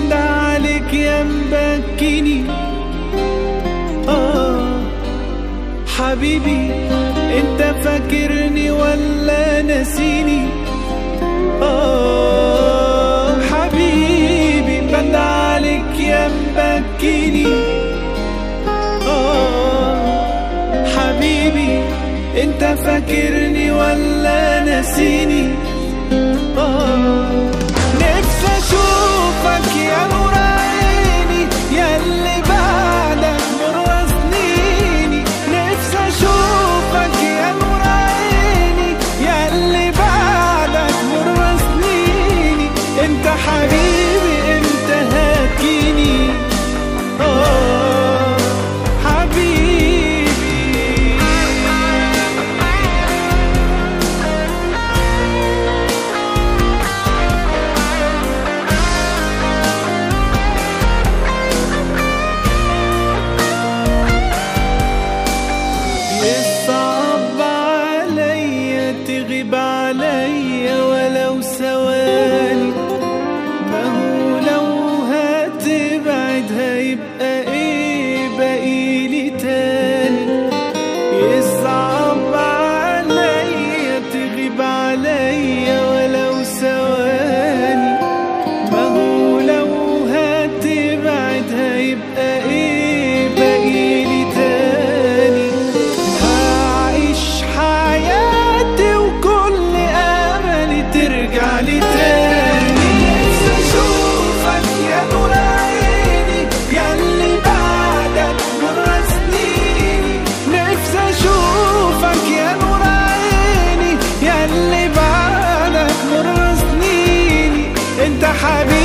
بندع عليك يا مبكيني آه حبيبي انت فاكرني ولا ناسيني آه حبيبي بندع عليك يا مبكيني آه حبيبي انت فاكرني ولا ناسيني آه نفسي اشوفك يا نور عيني يا اللي بعدك مر سنيني نفسي اشوفك يا نور عيني يا اللي بعدك مر سنيني انت حبيبي انت هاكيني اه حبيبي يصعب عليا تغيب عليا ولو ثواني ما هو لو هتبعد هيبقى ايه بقيلي تاني يصعب عليا تغيب عليا ولو ثواني ما هو لو هتبعد هيبقى ايه بقيلي تاني هعيش حياتي وكل املي ترجع لي تاني نفسي اشوفك يا نور عيني يا اللي بعدك مر سنيني نفسي اشوفك يا نور عيني يا اللي بعدك مر سنيني انت حبيبي